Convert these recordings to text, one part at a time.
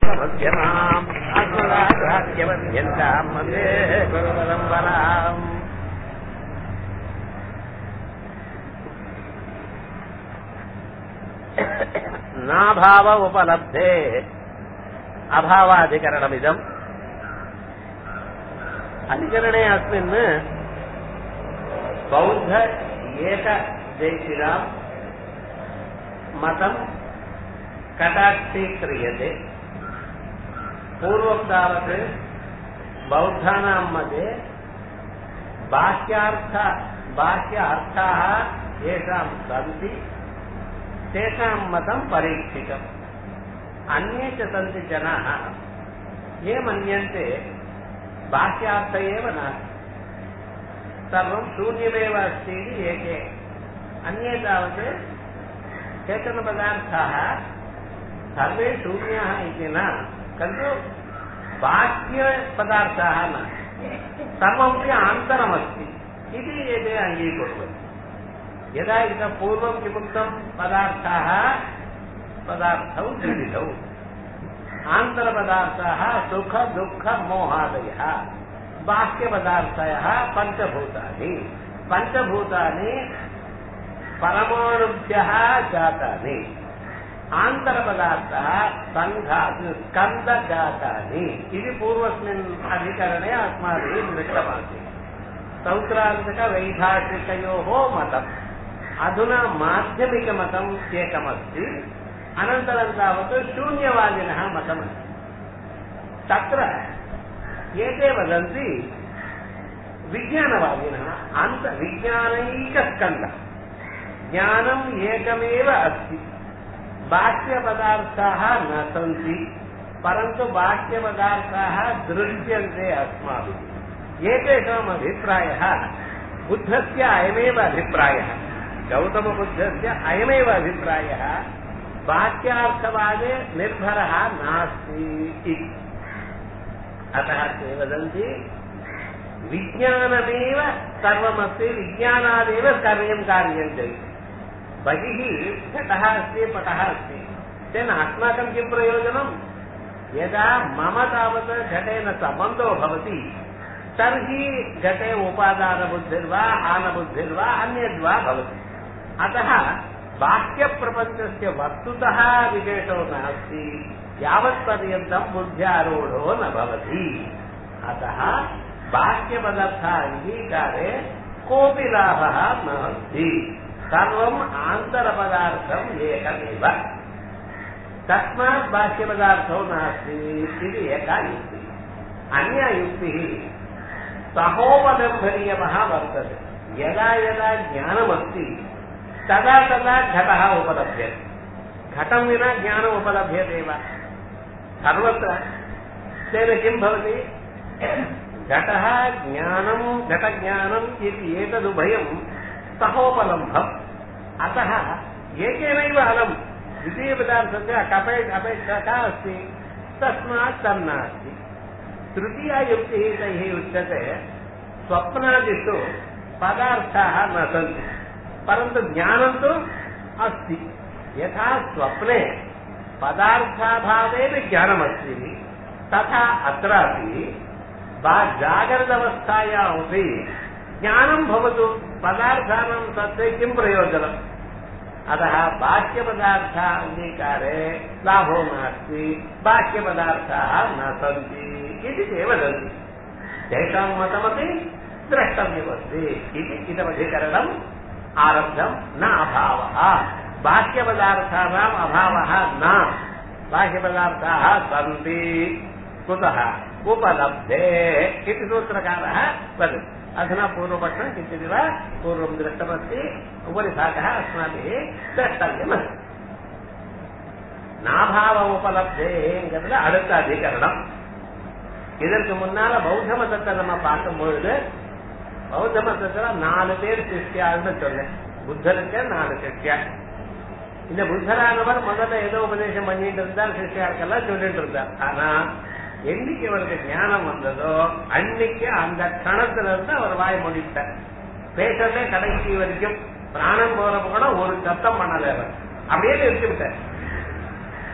मध्यमाम् अस्मदाचार्यवद्यन्ताम् मध्ये गुरुपरम्पराम् नाभाव उपलब्धे अभावाधिकरणमिदम् अधिकरणे अस्मिन् बौद्ध एकदेशिनाम् मतम् कटाक्षीक्रियते पूर्वं तावत् बौद्धानां मध्ये बाह्यार्थ बाह्य अर्थाः येषां सन्ति तेषां मतं परीक्षितम् अन्ये च सन्ति जनाः ये मन्यन्ते बाह्यार्थ एव नास्ति सर्वं शून्यमेव अस्ति इति एके अन्ये तावत् केचन पदार्थाः सर्वे शून्याः इति न किन्तु बाह्यपदार्थाः न सर्वमपि आन्तरमस्ति इति एते अङ्गीकुर्वन्ति यदा इतः पूर्वं किमुक्तं पदार्थाः पदार्थौ त्रिविधौ आन्तरपदार्थाः सुख दुःख मोहादयः बाह्यपदार्थयः पञ्चभूतानि पञ्चभूतानि परमाणुभ्यः जातानि आन्तरपदार्थः सङ्घात् स्कन्दजातानि इति पूर्वस्मिन् अधिकरणे अस्माभिः दृष्टमासीत् सौत्रान्तकवैधाषिकयोः मतम् अधुना माध्यमिकमतम् एकमस्ति अनन्तरं तावत् शून्यवादिनः मतमस्ति तत्र एते वदन्ति विज्ञानवादिनः अन्त विज्ञानैकस्कन्दः ज्ञानम् एकमेव अस्ति बाह्यपदार्थाः न सन्ति परन्तु बाह्यपदार्थाः दृश्यन्ते अस्माभिः एतेषाम् अभिप्रायः बुद्धस्य अयमेव अभिप्रायः गौतमबुद्धस्य अयमेव अभिप्रायः बाह्यार्थवादे निर्भरः नास्ति इति अतः ते वदन्ति विज्ञानमेव सर्वमस्ति विज्ञानादेव कार्यं कार्यन्ते बहिः घटः अस्ति पटः अस्ति तेन अस्माकं किं प्रयोजनं यदा मम तावत् घटेन सम्बन्धो भवति तर्हि घटे उपादानबुद्धिर्वा आनबुद्धिर्वा अन्यद्वा भवति अतः बाह्यप्रपञ्चस्य वस्तुतः विशेषो नास्ति यावत्पर्यन्तं बुद्ध्यारूढो न भवति अतः बाह्यपदार्थ अङ्गीकारे कोऽपि लाभः नास्ति सर्वम् आन्तरपदार्थम् एकमेव तस्मात् बाह्यपदार्थो नास्ति इति एका युक्तिः अन्या युक्तिः सहोपदम्भनीयमः वर्तते यदा यदा ज्ञानमस्ति तदा तदा घटः उपलभ्यते घटं विना ज्ञानम् उपलभ्यते वा सर्वत्र तेन किं भवति घटः ज्ञानं घटज्ञानम् इति एतदुभयं सहोपलम्भम् अतः एकेनैव अलम् द्वितीयपदार्थस्य कपे अपेक्षा का अस्ति तस्मात् तन्नास्ति तृतीया युक्तिः तैः उच्यते स्वप्नादिषु पदार्थाः न सन्ति परन्तु ज्ञानं तु अस्ति यथा स्वप्ने पदार्थाभावेन ज्ञानमस्ति तथा अत्रापि जागृतवस्थायामपि ज्ञानं भवतु पदार्थानां सत्त्वे किं प्रयोजनम् अतः बाह्यपदार्थ अङ्गीकारे लाभो नास्ति बाह्यपदार्थाः न सन्ति इति ते वदन्ति तेषां मतमपि द्रष्टव्यमस्ति इति इदमधिकरणम् आरब्धम् न अभावः बाह्यपदार्थानाम् अभावः न बाह्यपदार्थाः सन्ति कुतः उपलब्धे इति सूत्रकारः वदति अधुना पूर्वपक्षं किञ्चिदिव पूर्वं दृष्टमस्ति उपरि भागः अस्माभिः द्रष्टव्यमस्ति நாபாவ உபலப்தேங்கிறதுல அடுத்த அதிகரணம் இதற்கு முன்னால பௌத்த மதத்தை நம்ம பார்க்கும் பொழுது பௌத்த மதத்துல நாலு பேர் சிஷ்யாள்னு சொன்னேன் புத்தருக்கு நாலு சிஷ்யா இந்த புத்தரானவர் முதல்ல ஏதோ உபதேசம் பண்ணிட்டு இருந்தார் சிஷ்யாருக்கெல்லாம் சொல்லிட்டு இருந்தார் ஆனா என்னைக்கு அவருக்கு ஞானம் வந்ததோ அன்னைக்கு அந்த கணத்துல இருந்து அவர் வாய் முடித்தார் பேசவே கடைசி வரைக்கும் பிராணம் போற கூட ஒரு சத்தம் பண்ணல அவர் அப்படியே நிறுத்தி விட்டார்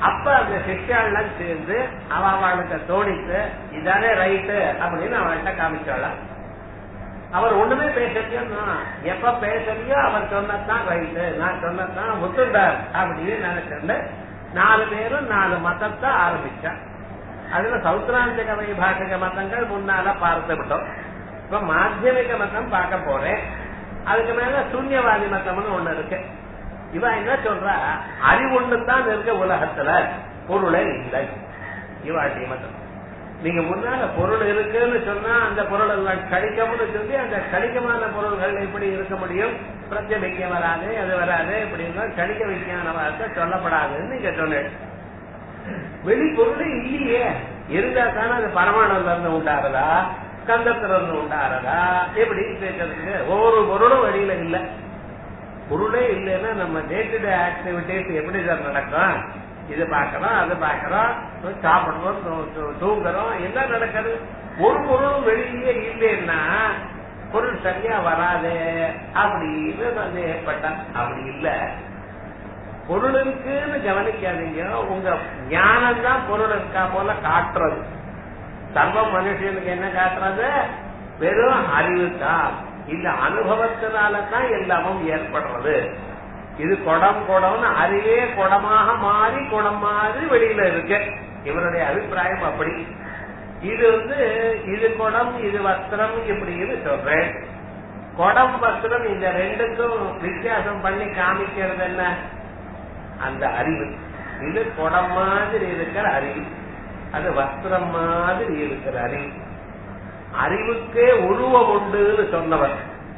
அப்ப அந்த சிஷ்யாள்லாம் சேர்ந்து அவ அவளுக்கு தோணித்து இதானே ரைட்டு அப்படின்னு அவள்கிட்ட காமிச்சாளாம் அவர் ஒண்ணுமே பேசலையோ எப்ப பேசலையோ அவர் சொன்னதான் ரைட்டு நான் சொன்னதான் ஒத்துண்டார் அப்படின்னு நினைச்சிருந்து நாலு பேரும் நாலு மதத்தை ஆரம்பிச்சான் அதுல சௌத்ராந்திக வைபாஷிக மதங்கள் முன்னால பார்த்து விட்டோம் இப்ப மாத்தியமிக மதம் பார்க்க போறேன் அதுக்கு மேல சூன்யவாதி மதம்னு ஒண்ணு இருக்கு இவ என்ன சொல்றா அறிவுண்டு தான் இருக்க உலகத்துல பொருளே இல்லை இவாட்டி மதம் நீங்க முன்னால பொருள் இருக்குன்னு சொன்னா அந்த பொருள் எல்லாம் கடிக்கம்னு சொல்லி அந்த கடிக்கமான பொருள்கள் எப்படி இருக்க முடியும் பிரத்யபிக்கம் வராது அது வராது இப்படின்னா கணிக்க விஞ்ஞான வார்த்தை சொல்லப்படாதுன்னு நீங்க சொன்னேன் வெளிப்பொருளே இல்லையே இருந்தா தானே அது பரமாணம்ல இருந்து உண்டாறதா கந்தத்துல இருந்து உண்டாறதா எப்படி கேட்கறதுக்கு ஒவ்வொரு பொருளும் வெளியில இல்ல பொருளே இல்லைன்னா நம்ம டே டு டே ஆக்டிவிட்டிஸ் எப்படி சார் நடக்கும் இது பாக்கிறோம் அது பாக்கிறோம் சாப்பிடுறோம் தூங்குறோம் எல்லாம் நடக்குது ஒரு பொருளும் வெளியே இல்லைன்னா பொருள் சரியா வராது அப்படின்னு வந்து ஏற்பட்டான் அப்படி இல்ல பொருள் இருக்குன்னு கவனிக்காதீங்க உங்க ஞானம் தான் பொருள் இருக்கா போல காட்டுறது சர்வ மனுஷனுக்கு என்ன காட்டுறது வெறும் அறிவு தான் இந்த அனுபவத்தினால தான் எல்லாமும் ஏற்படுறது இது குடம் குடம்னு அறிவே குடமாக மாறி குடம் மாதிரி வெளியில இருக்கு இவருடைய அபிப்பிராயம் அப்படி இது வந்து இது குடம் இது வஸ்திரம் இப்படின்னு சொல்றேன் குடம் வஸ்திரம் இந்த ரெண்டுக்கும் வித்தியாசம் பண்ணி காமிக்கிறது என்ன அந்த அறிவு இது குடம் மாதிரி இருக்கிற அறிவு அது வஸ்திரம் மாதிரி இருக்கிற அறிவு அறிவுக்கே உருவம் உண்டுன்னு சொன்னவர்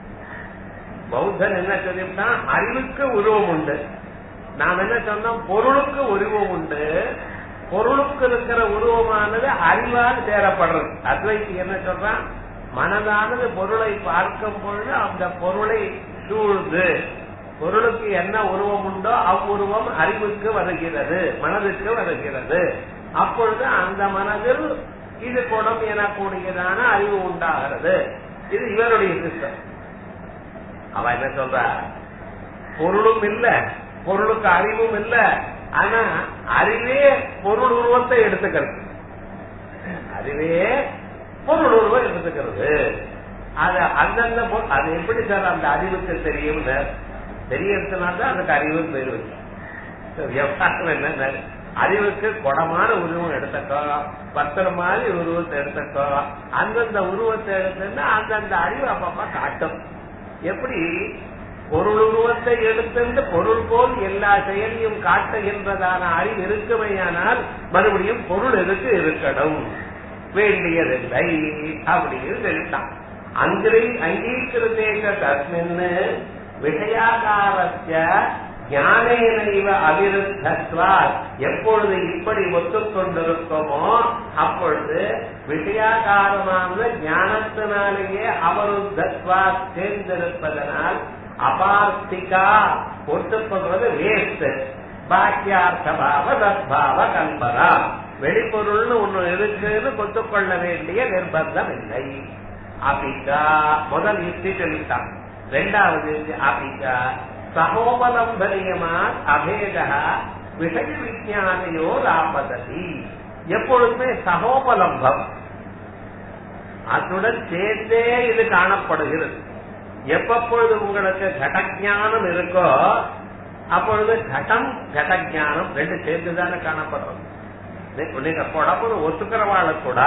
பௌத்தன் என்ன சொல்லிவிட்டான் அறிவுக்கு உருவம் உண்டு நாம் என்ன சொன்னோம் பொருளுக்கு உருவம் உண்டு பொருளுக்கு இருக்கிற உருவமானது அறிவால் சேரப்படுறது அத்வைத்தி என்ன சொல்றான் மனதானது பொருளை பார்க்கும் பொழுது அந்த பொருளை சூழ்ந்து பொருளுக்கு என்ன உருவம் உண்டோ அவ்வுருவம் அறிவுக்கு வருகிறது மனதுக்கு வருகிறது அப்பொழுது அந்த மனதில் இது குணம் எனக்கூடியதான அறிவு உண்டாகிறது இது இவருடைய சிஸ்டம் அவ என்ன சொல்ற பொருளும் இல்ல பொருளுக்கு அறிவும் இல்ல ஆனா அறிவே பொருள் உருவத்தை எடுத்துக்கிறது அறிவே பொருள் உருவம் எடுத்துக்கிறது அது அந்தந்த அது எப்படி சார் அந்த அறிவுக்கு தெரியும் தெரியறதுனால்தான் அதுக்கு அறிவு பேர் வச்சு விவகாரம் என்ன அறிவுக்கு குடமான உருவம் எடுத்துக்கோ பத்திரம் மாதிரி உருவத்தை எடுத்துக்கோ அந்தந்த உருவத்தை எடுத்துன்னா அந்தந்த அறிவு அப்பப்ப காட்டும் எப்படி பொருள் உருவத்தை எடுத்து பொருள் போல் எல்லா செயலையும் காட்டுகின்றதான அறிவு இருக்குமையானால் மறுபடியும் பொருள் எதுக்கு இருக்கணும் வேண்டியதில்லை அப்படின்னு சொல்லிட்டான் அங்கிரை அங்கீகிருதேக தஸ்மின் விஷயாகாரஸ்ய ஞானேனைவ அவிருத்தத்வார் எப்பொழுது இப்படி ஒத்துக்கொண்டிருக்கோமோ அப்பொழுது விஷயாகாரமான ஞானத்தினாலேயே அவருத்தத்வா சேர்ந்திருப்பதனால் அபார்த்திகா ஒத்துக்கொள்வது வேஸ்ட் பாக்கியார்த்த பாவ தத்பாவ கல்பனா வெளிப்பொருள்னு ஒண்ணு இருக்குன்னு ஒத்துக்கொள்ள வேண்டிய நிர்பந்தம் இல்லை அபிகா முதல் யுக்தி சொல்லிட்டான் ரெண்டாவது அபிகா சகோபலம்பரியமா அபேத விஷய விஜயானையோ ராபததி எப்பொழுதுமே சகோபலம்பம் அத்துடன் சேர்ந்தே இது காணப்படுகிறது எப்பப்பொழுது உங்களுக்கு கடஜானம் இருக்கோ அப்பொழுது கடம் கடஜானம் ரெண்டு சேர்ந்துதானே காணப்படுறது நீங்க குடம்னு ஒத்துக்கிறவாழ கூட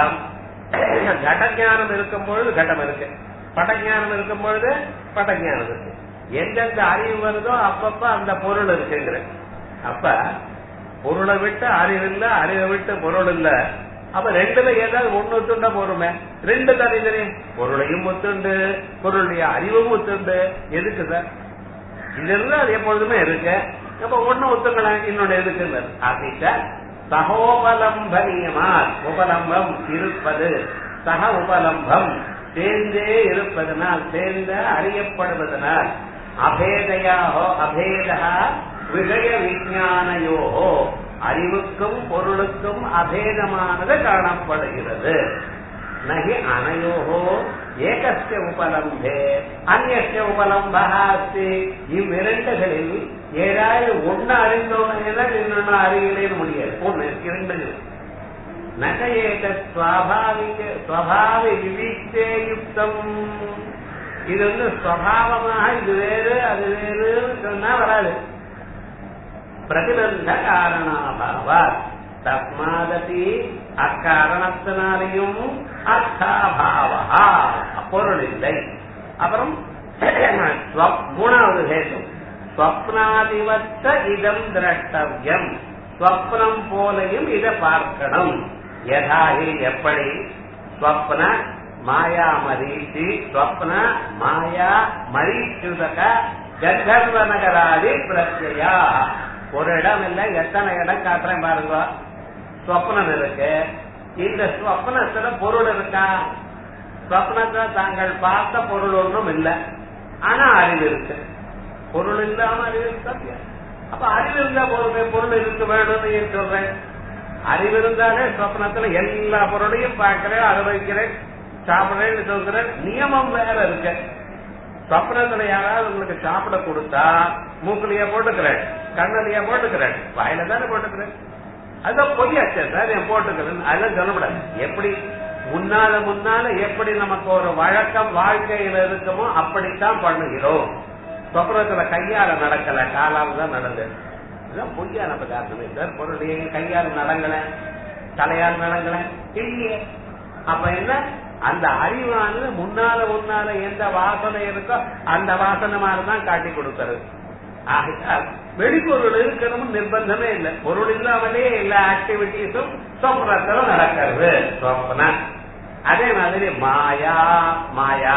கடஜானம் இருக்கும் பொழுது கடம் இருக்கு படஞானம் இருக்கும் பொழுது படஞானம் இருக்கு எந்தெந்த அறிவு வருதோ அப்பப்ப அந்த பொருள் இருக்குங்கிற அப்ப பொருளை விட்டு அறிவு இல்ல அறிவை விட்டு பொருள் இல்ல அப்ப ரெண்டுல ஏதாவது ஒண்ணு ஒத்துண்டா போருமே ரெண்டு தனித்தனி பொருளையும் ஒத்துண்டு பொருளுடைய அறிவும் ஒத்துண்டு எதுக்கு சார் இதெல்லாம் அது எப்பொழுதுமே இருக்கு அப்ப ஒண்ணு ஒத்துக்கலாம் இன்னொன்னு எதுக்கு அப்படின்ட்ட சகோபலம்பனியமா உபலம்பம் இருப்பது சக உபலம்பம் சேர்ந்தே இருப்பதனால் சேர்ந்த அறியப்படுவதனால் அபேதையாகோ அபேதா விஷய விஞ்ஞானயோகோ அறிவுக்கும் பொருளுக்கும் அபேதமானது காணப்படுகிறது நகி அனையோகோ ஏகஸ்ய உபலம்பே அந்நிய உபலம்பா அஸ்தி இவ்விரண்டுகளில் ஏதாவது ஒண்ணு அறிந்தோன்னா இன்னொன்னு அறியலேன்னு முடியாது ஒண்ணு இரண்டு நகையேக சுவாபாவிக சுவாபாவ விவிக்தே யுக்தம் இது வந்து சுவாவமாக இது வேறு அது வேறுன்னு சொன்னா வராது பிரதிபந்த காரணாபாவா தஸ்மாதபி அக்காரணத்தினாலையும் அர்த்தாபாவா பொருள் இல்லை அப்புறம் மூணாவது ஹேது ஸ்வப்னாதிவத்த இதம் திரஷ்டவியம் ஸ்வப்னம் போலையும் இதை பார்க்கணும் யதாகி எப்படி ஸ்வப்ன மாயா மரீச்சி ஸ்வப்ன மாயா மரீச்சுதக கந்தர்வ நகராதி பிரத்யா ஒரு இடம் இல்ல எத்தனை இடம் காட்டுறேன் பாருங்க ஸ்வப்னம் இருக்கு இந்த ஸ்வப்னத்துல பொருள் இருக்கா ஸ்வப்னத்துல தாங்கள் பார்த்த பொருள் ஒன்றும் இல்லை ஆனா அறிவு இருக்கு பொருள் இல்லாம அறிவு இருக்கா அப்ப அறிவு இருந்தா பொருள் பொருள் இருக்கு வேணும்னு ஏன் சொல்றேன் அறிவு இருந்தாலே சொப்னத்துல எல்லா பொருளையும் பார்க்கிறேன் அனுபவிக்கிறேன் சாப்பிடுறேன்னு சொல்கிறேன் நியமம் வேற இருக்கு சொப்னத்துல யாராவது உங்களுக்கு சாப்பிட கொடுத்தா மூக்குலையா போட்டுக்கிறேன் கண்ணலையா போட்டுக்கிறேன் வாயில தானே போட்டுக்கிறேன் அதான் பொய்யாச்சு சார் என் போட்டுக்கிறேன் அதெல்லாம் சொல்லக்கூடாது எப்படி முன்னால முன்னால எப்படி நமக்கு ஒரு வழக்கம் வாழ்க்கையில இருக்குமோ அப்படித்தான் பண்ணுகிறோம் சொப்னத்துல கையால நடக்கல காலால தான் நடந்தது இதுதான் பொய்யான பதார்த்தமே சார் பொருள் கையால் நடங்கல தலையால் நடங்கல இல்லையே அப்ப என்ன அந்த அறிவானது முன்னால முன்னால எந்த வாசனை இருக்கோ அந்த வாசனை மாதிரிதான் காட்டி கொடுக்கிறது ஆகையால் வெளிப்பொருள் இருக்கணும்னு நிர்பந்தமே இல்லை பொருள் இல்லாமலே எல்லா ஆக்டிவிட்டிஸும் சொப்னத்துல நடக்கிறது சொப்ன அதே மாதிரி மாயா மாயா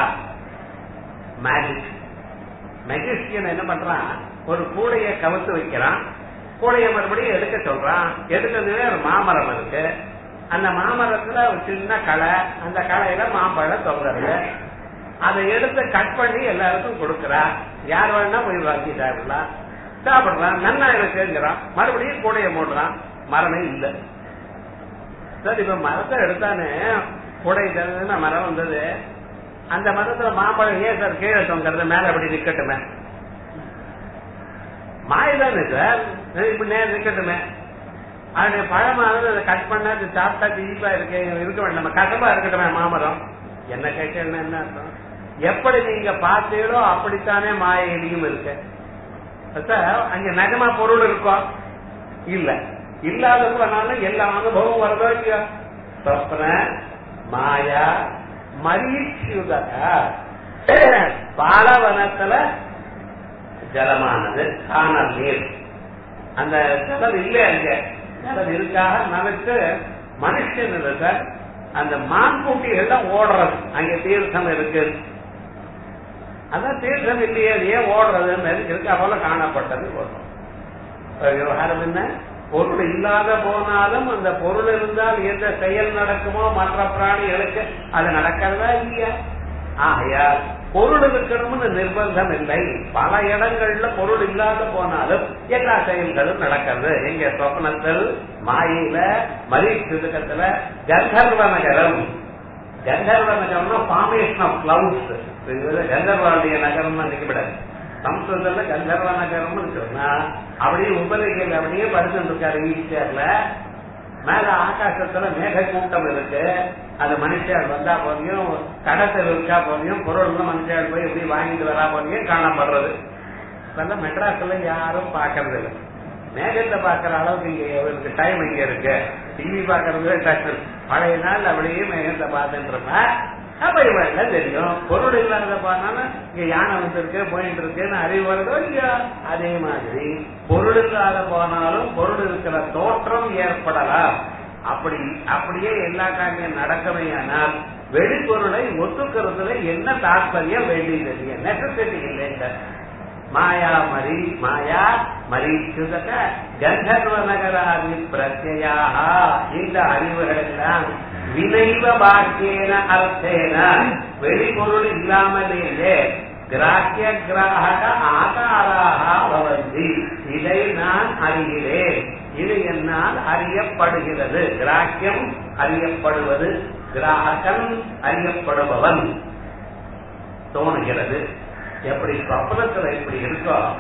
மேஜிக் மெஜிஸ்டியன் என்ன பண்றான் ஒரு கூடைய கவுத்து வைக்கிறான் கூடைய மறுபடியும் எடுக்க சொல்றான் எடுக்கிறதுவே ஒரு மாமரம் இருக்கு அந்த மாமரத்துல ஒரு சின்ன களை அந்த களையில மாம்பழம் தொங்குறது அதை எடுத்து கட் பண்ணி எல்லாருக்கும் கொடுக்கறா யார் வேணா போய் வாங்கி சாப்பிடலாம் சாப்பிடுறான் நன்னா இருக்குங்கிறான் மறுபடியும் கூடைய மூடுறான் மரமே இல்லை சார் இப்ப மரத்தை எடுத்தானே கூடை திறந்துன்னா மரம் வந்தது அந்த மரத்துல மாம்பழம் ஏன் சார் கீழே தொங்குறது மேல அப்படி நிக்கட்டுமே மாயதானே சார் இப்ப நேரம் நிக்கட்டுமே அதனுடைய பழமானது அதை கட் பண்ணா அது சாப்பிட்டா தீப்பா இருக்கு இருக்க வேண்டாம் கசப்பா இருக்கட்டுமே மாமரம் என்ன கேட்கணும் என்ன அர்த்தம் எப்படி நீங்க பார்த்தீங்களோ அப்படித்தானே மாயிலையும் இருக்கு சார் அங்க நகமா பொருள் இருக்கும் இல்ல இல்லாத பண்ணாலும் எல்லா அனுபவம் வருதோ இல்லையா சொப்ன மாயா மரீச்சுதக பாலவனத்துல ஜலமானது காணல் நீர் அந்த ஜலம் இல்ல அங்க ஜலம் இருக்காக நமக்கு மனுஷன் இருக்க அந்த மான்குட்டி எல்லாம் ஓடுறது அங்க தீர்த்தம் இருக்கு அதான் தீர்த்தம் இல்லையே அது ஏன் ஓடுறதுன்னு இருக்கா போல காணப்பட்டது ஓடுறோம் விவகாரம் என்ன பொருள் இல்லாத போனாலும் அந்த பொருள் இருந்தால் எந்த செயல் நடக்குமோ மற்ற பிராணிகளுக்கு அது நடக்கிறதா இல்லையா ஆகையால் பொருள் இருக்கணும்னு நிர்பந்தம் இல்லை பல இடங்கள்ல பொருள் இல்லாத போனாலும் எல்லா செயல்களும் நடக்கிறது எங்க சொப்னத்தில் மாயில மரீசுதுக்கத்துல கந்தர்வ நகரம் கந்தர்வ நகரம்னா ஃபார்மேஷன் ஆஃப் கிளவுட்ஸ் கந்தர்வாளுடைய நகரம் நினைக்கப்படாது சம்ஸ்கிருதத்துல கந்தர்வ நகரம்னு சொன்னா அப்படியே உபரிகள் அப்படியே படுத்துட்டு இருக்காரு ஈஸ்டர்ல மேல ஆகாசத்துல மேக கூட்டம் இருக்கு அது மனுஷியார் வந்தா போதையும் கடத்தில் இருக்கா போதையும் பொருள் மனுஷியார் போய் எப்படி வாங்கிட்டு வரா போதையும் காணப்படுறது இப்பெல்லாம் மெட்ராஸ்ல யாரும் பாக்குறது இல்லை மேகத்தை பாக்குற அளவுக்கு இங்க இவருக்கு டைம் இங்க இருக்கு டிவி பாக்குறது பழைய நாள் அப்படியே மேகத்தை பார்த்துட்டு இருப்பேன் அப்ப இவன் தெரியும் பொருள் இல்லாத போனாலும் இங்க யானை வந்திருக்கு போயிட்டு இருக்குன்னு அறிவு வருதோ இல்லையா அதே மாதிரி பொருள் இல்லாத போனாலும் பொருள் இருக்கிற தோற்றம் ஏற்படலாம் அப்படி அப்படியே எல்லா காரியம் நடக்கவையானால் வெளிப்பொருளை ஒத்துக்கிறதுல என்ன தாற்பயம் வேண்டியது நெசசிட்டி இல்லைங்க மாயா மரி மாயா மரீச்சுதக கந்தர்வ நகராதி பிரத்யாக இந்த அறிவுகள் எல்லாம் வினைவ பாக்கியன அர்த்தேன வெளிப்பொருள் இல்லாமலேயே கிராக்கிய கிராக ஆகாராக பவந்தி இதை நான் அறிகிறேன் இது என்னால் அறியப்படுகிறது கிராக்கியம் அறியப்படுவது கிராகன் அறியப்படுபவன் தோணுகிறது எப்படி சொப்பனத்துல இப்படி இருக்கோ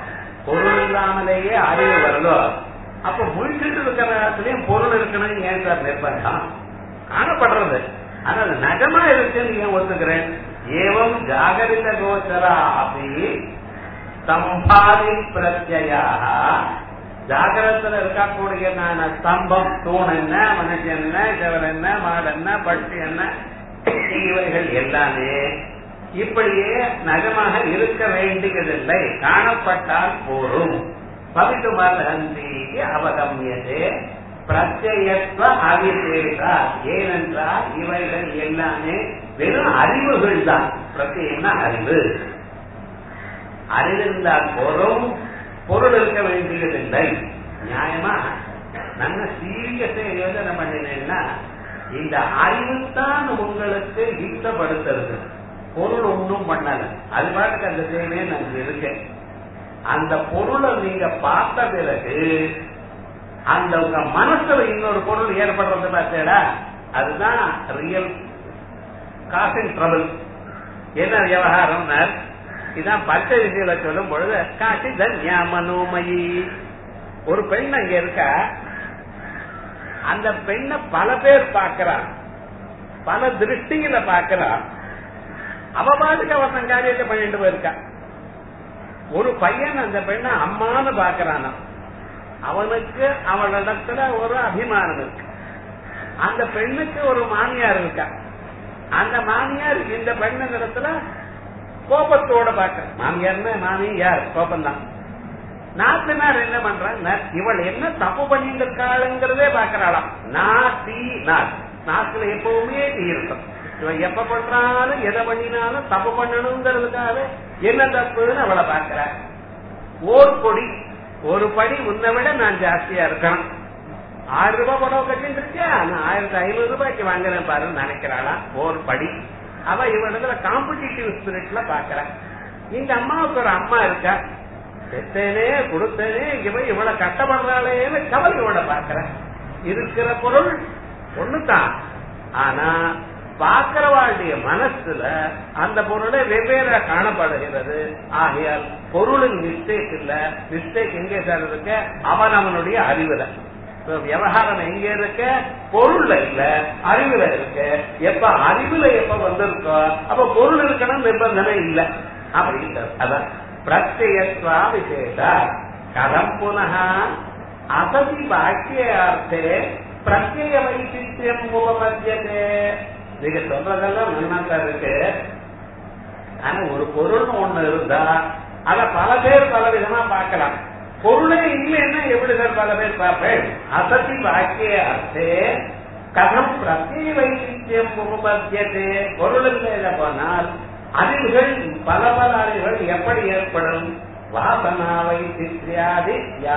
பொருள் இல்லாமலேயே அறிவு வருதோ அப்ப முழிச்சுட்டு இருக்கிற இடத்துலயும் பொருள் இருக்கணும் ஏன் சார் நிர்பந்தம் காணப்படுறது ஆனா அது நகமா இருக்குன்னு ஏன் ஒத்துக்கிறேன் ஏவம் ஜாகரித கோச்சரா அப்படி சம்பாதி பிரத்யா ஜாகிரத்துல இருக்கக்கூடிய நான் ஸ்தம்பம் தூண் என்ன மனுஷன் என்ன செவல் என்ன மாடு என்ன பட்டு என்ன இவைகள் எல்லாமே இப்படியே நகமாக இருக்க வேண்டியதில்லை காணப்பட்டால் போரும் பவித்து மர்ஹந்தி அவகமியதே பிரத்யத்வ அவிசேஷா ஏனென்றால் இவைகள் எல்லாமே வெறும் அறிவுகள் தான் பிரத்யம்னா அறிவு அறிவிருந்தால் போரும் பொருள் இருக்க வேண்டியதில்லை நியாயமா நல்ல சீரியஸை யோசனை பண்ணினேன்னா இந்த அறிவுத்தான் உங்களுக்கு ஈட்டப்படுத்துறது பொருள் ஒன்றும் பண்ணல அது பாட்டுக்கு அந்த செயலே நான் இருக்கேன் அந்த பொருளை நீங்க பார்த்த பிறகு அந்த உங்க மனசுல இன்னொரு பொருள் ஏற்படுறது பார்த்தேடா அதுதான் ரியல் காசிங் ட்ரபிள் என்ன விவகாரம்னா இதான் பச்சை விஷயல சொல்லும் பொழுது காசி தன்யா மனோமயி ஒரு பெண் அங்க இருக்கா அந்த பெண்ணை பல பேர் பார்க்கிறான் பல திருஷ்டியில பார்க்கிறான் அவ பாட்டுக்கு அவன் தன் காரியத்தை பண்ணிட்டு போயிருக்கா ஒரு பையன் அந்த பெண்ணை அம்மான்னு பாக்குறானா அவனுக்கு அவளிடத்துல ஒரு அபிமானம் இருக்கு அந்த பெண்ணுக்கு ஒரு மாமியார் இருக்கா அந்த மாமியார் இந்த பெண்ணிடத்துல கோபத்தோட பாக்க மாமியார்னா மாமியார் கோபம்தான் நாத்தனார் என்ன பண்றாங்க இவள் என்ன தப்பு பண்ணிட்டு இருக்காளுங்கிறதே பாக்குறாளாம் நான் தீ நாத் நாக்குல எப்பவுமே தீ இருக்கும் இவன் எப்ப பண்றாலும் எதை பண்ணினாலும் தப்பு பண்ணணுங்கிறதுக்காக என்ன தப்புன்னு அவளை பாக்குற ஓர் கொடி ஒரு படி உன்னை விட நான் ஜாஸ்தியா இருக்கணும் ஆயிரம் ரூபாய் புடவை கட்டிட்டு இருக்கியா நான் ஆயிரத்தி ஐநூறு ரூபாய்க்கு வாங்குறேன் பாருன்னு நினைக்கிறாளா ஒரு படி அவ இவனிடத்துல காம்படிட்டிவ் ஸ்பிரிட்ல பாக்குற இந்த அம்மாவுக்கு ஒரு அம்மா இருக்கா பெத்தேனே கொடுத்தேனே இவன் இவ்வளவு கஷ்டப்படுறாளேன்னு கவலையோட பாக்குற இருக்கிற பொருள் ஒண்ணுதான் ஆனா பார்க்கிறவாளுடைய மனசுல அந்த பொருளை வெவ்வேறு காணப்படுகிறது ஆகையால் பொருளின் மிஸ்டேக் இல்ல மிஸ்டேக் எங்கே சார் இருக்க அவன் அவனுடைய அறிவுல விவகாரம் எங்க இருக்க பொருள்ல இல்ல அறிவுல இருக்கு எப்ப அறிவுல எப்ப வந்திருக்கோ அப்ப பொருள் இருக்கணும் நிபந்தனை இல்ல அப்படின்றது அதான் பிரத்யத்வா விசேஷ கதம் புனः அசதி வாக்கியார்த்தே பிரத்யய வைசித்தியம் உபபத்தியதே நீங்க சொல்றதெல்லாம் நன்னாத்தான் இருக்கு ஆனா ஒரு பொருள்னு ஒண்ணு இருந்தா அத பல பேர் பல விதமா பார்க்கலாம் பொருளே இல்லைன்னா எப்படி சார் பல பேர் பார்ப்பேன் அசதி வாக்கிய அர்த்தே கதம் பிரத்யேக வைசித்தியம் உபபத்தியதே பொருள் இல்லை போனால் அறிவுகள் பல பல அறிவுகள் எப்படி ஏற்படும் வாசனா வைசித்தியாதி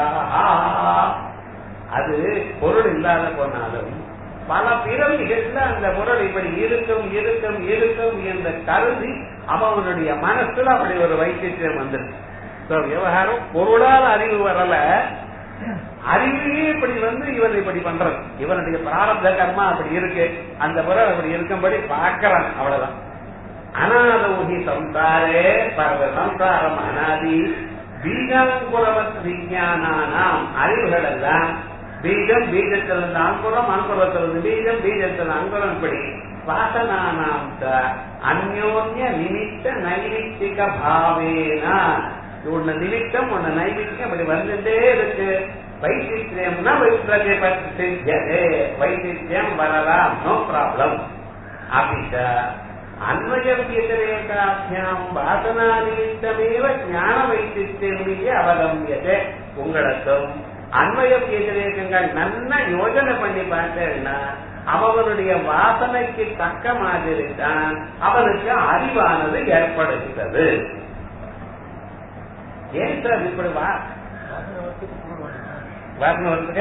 அது பொருள் இல்லாத போனாலும் பல பிறவிகள்ல அந்த பொருள் இப்படி இருக்கும் இருக்கும் இருக்கும் என்று கருதி அவனுடைய மனசுல அப்படி ஒரு வைத்தியம் வந்துருக்கு விவகாரம் பொருளால் அறிவு வரல அறிவையே இப்படி வந்து இவன் இப்படி பண்றது இவனுடைய பிராரப்த கர்மா அப்படி இருக்கு அந்த பொருள் அப்படி இருக்கும்படி பார்க்கறான் அவ்வளவுதான் அநாதோகி சம்சாரே பரவ சம்சாரம் அனாதி பீஜாங்குரவத் விஞ்ஞானானாம் அறிவுகள் எல்லாம் பீஜம் பீஜத்திலிருந்து அங்குரம் அங்குரத்திலிருந்து பீஜம் பீஜத்தில் அங்குரம் இப்படி வாசனானாம் அந்யோன்ய நிமித்த நைமித்திக பாவேனா ஒன்னு நிமித்தம் ஒன்னு நைமித்தியம் அப்படி வந்துட்டே இருக்கு வைசித்தியம்னா வைத்தியதே வைசித்தியம் வரலாம் நோ ப்ராப்ளம் அப்படிச்ச அன்வயம் வியதிரேகாபியாம் வாசனா நிமித்தமேவ ஞான வைசித்தியம் அவகமியதே உங்களுக்கும் அன்வய வியதிரேகங்கள் நல்லா யோஜனை பண்ணி பார்த்தேன்னா அவனுடைய வாசனைக்கு தக்க மாதிரி தான் அவனுக்கு அறிவானது ஏற்படுகிறது ஏன் சார் இப்படி வா வரணும் வந்துங்க